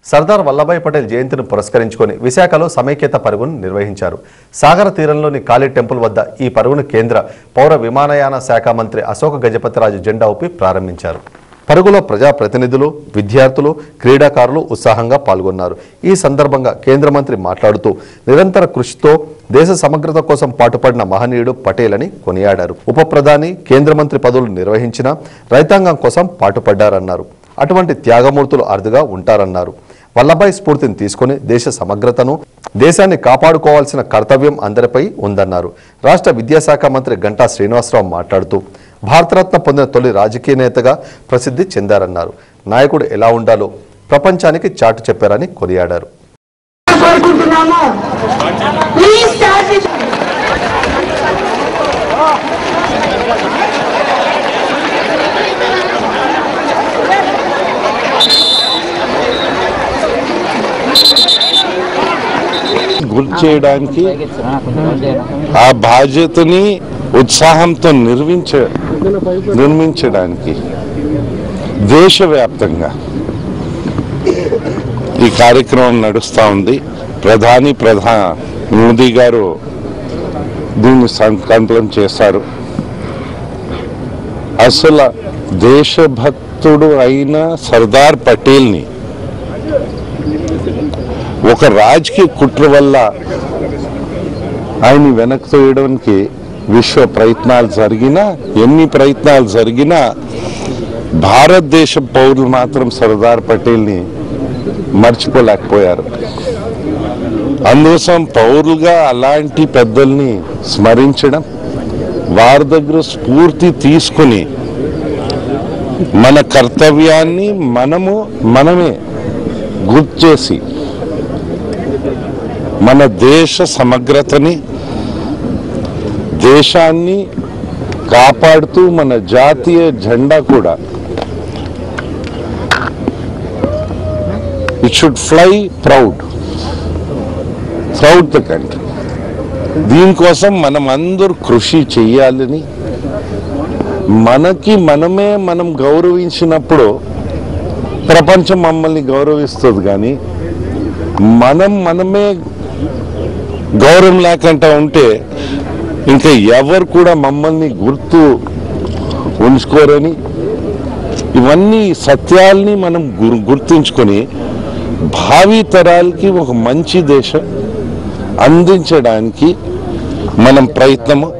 సర్దార్ వల్లభాయ్ పటేల్ జయంతిని పురస్కరించుకొని విశాఖలో సమైక్యత పరుగును నిర్వహించారు సాగర తీరంలోని కాళీ టెంపుల్ వద్ద ఈ పరుగును కేంద్ర పౌర విమానయాన శాఖ మంత్రి అశోక్ గజపతిరాజు జెండా ఊపి ప్రారంభించారు పరుగులో ప్రజాప్రతినిధులు విద్యార్థులు క్రీడాకారులు ఉత్సాహంగా పాల్గొన్నారు ఈ సందర్భంగా కేంద్ర మంత్రి మాట్లాడుతూ నిరంతర కృషితో దేశ సమగ్రత కోసం పాటుపడిన మహనీయుడు పటేల్ అని కొనియాడారు ఉప ప్రధాని కేంద్ర మంత్రి పదవులు నిర్వహించిన రైతాంగం కోసం పాటుపడ్డారన్నారు అటువంటి త్యాగమూర్తులు అరుదుగా ఉంటారన్నారు వల్లభాయ్ స్ఫూర్తిని తీసుకుని దేశ సమగ్రతను దేశాన్ని కాపాడుకోవాల్సిన కర్తవ్యం అందరిపై ఉందన్నారు రాష్ట్ర విద్యాశాఖ మంత్రి గంటా శ్రీనివాసరావు మాట్లాడుతూ భారతరత్న పొందిన తొలి రాజకీయ నేతగా ప్రసిద్ధి చెందారన్నారు నాయకుడు ఎలా ఉండాలో ప్రపంచానికి చాటు చెప్పారని కొనియాడారు కోరుకుంటున్నాము ప్లీజ్ స్టార్ట్ విత్ గుర్తు చేయడానికి ఆ బాధ్యతని ఉత్సాహంతో నిర్మించ నిర్మించడానికి దేశవ్యాప్తంగా ఈ కార్యక్రమం నడుస్తూ ఉంది ప్రధాని ప్రధా మోదీ గారు దీన్ని సంకల్పం చేశారు అసలు దేశభక్తుడు అయిన సర్దార్ పటేల్ని ఒక రాజకీయ కుట్ర వల్ల ఆయన్ని వెనక్కి తోయడానికి విశ్వ ప్రయత్నాలు జరిగినా ఎన్ని ప్రయత్నాలు జరిగినా భారతదేశ పౌరులు మాత్రం సర్దార్ పటేల్ని మర్చిపోలేకపోయారు అందుకోసం పౌరులుగా అలాంటి పెద్దల్ని స్మరించడం వారి దగ్గర స్ఫూర్తి తీసుకుని మన కర్తవ్యాన్ని మనము మనమే గుర్తు చేసి మన దేశ సమగ్రతని దేశాన్ని కాపాడుతూ మన జాతీయ జెండా కూడా it should fly proud proud the country దీనికోసం మనం అందరూ కృషి చెయ్యాలని మనకి మనమే మనం గౌరవించినప్పుడు ప్రపంచం మమ్మల్ని గౌరవిస్తుంది కానీ మనం మనమే గౌరవం లేకుండా ఉంటే ఇంకా ఎవరు కూడా మమ్మల్ని గుర్తు ఉంచుకోరని ఇవన్నీ సత్యాల్ని మనం గుర్- గుర్తుంచుకొని భావి తరాలకి ఒక మంచి దేశం అందించడానికి మనం ప్రయత్నము